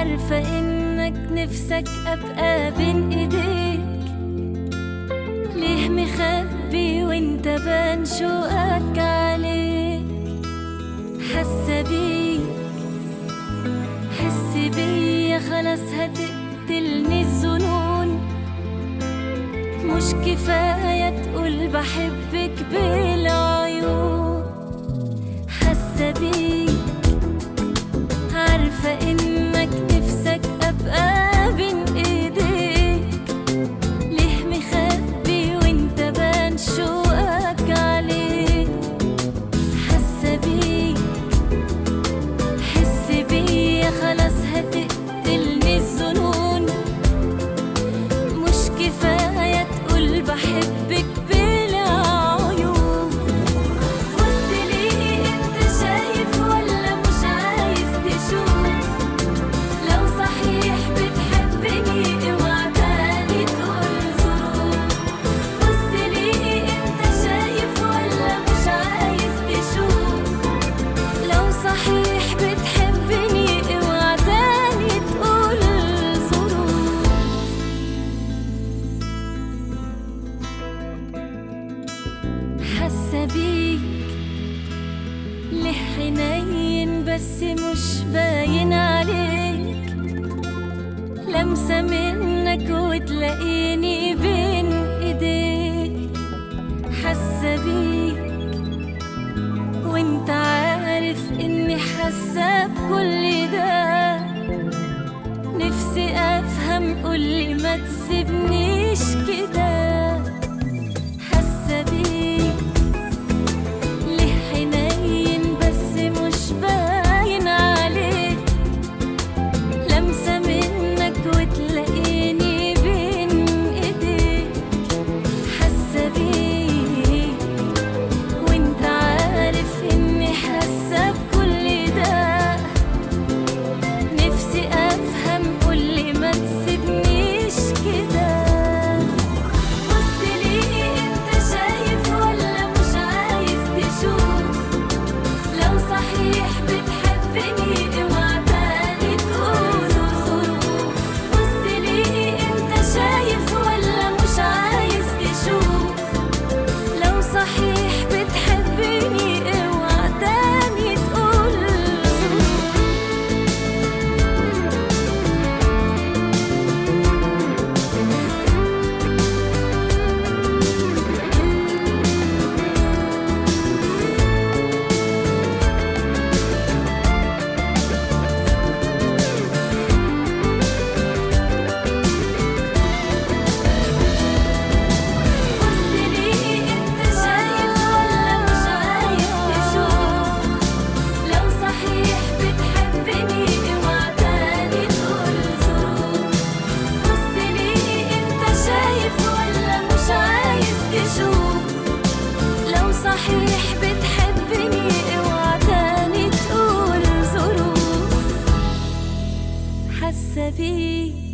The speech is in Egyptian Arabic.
عارفة إنك نفسك أبقى بين إيديك ليه مخبي وانت بان شوقك عليك حاسة بيك حس بيا خلاص هتقتلني الظنون مش كفاية تقول بحبك بالعيون حاسة بيك عارفة إنك نفسك أبقى بين إيديك ليه مخبي وانت بان شوقك عليك حاسة بيك حس بيا خلاص هتقتلني الظنون مش كفاية تقول بحبك بالعيون بص ليه انت شايف ولا مش عايز تشوف لو صحيح بتحبني اوعى تاني تقول ظروف بص ليه انت شايف ولا مش عايز تشوف لو صحيح بتحبني اوعى تاني تقول ظروف حاسة بيك ليه حنين بس مش باين عليك لمسة منك وتلاقيني بين ايديك حاسة بيك وانت عارف اني حاسة بكل ده نفسي افهم قولي ما تسيبنيش كده حاسة بيك ليه حنين بس مش باين عليك لمسة منك وتلاقيني بين ايديك حاسة بيك وانت عارف اني حاسة بكل ده نفسي افهم قولي ما تسيبنيش كده بص ليه انت شايف ولا مش عايز تشوف لو صحيح بتحبني اوعى تاني تقول ظروف بص ليه انت شايف ولا مش عايز تشوف لو صحيح بتحبني اوعى تاني تقول ظروف بص ليه انت شايف ولا مش عايز تشوف لو صحيح بتحبني اوعى تاني تقول ظروف بص ليه انت شايف ولا مش عايز تشوف لو صحيح بتحبني اوعى تاني تقول ظروف حاسة بيك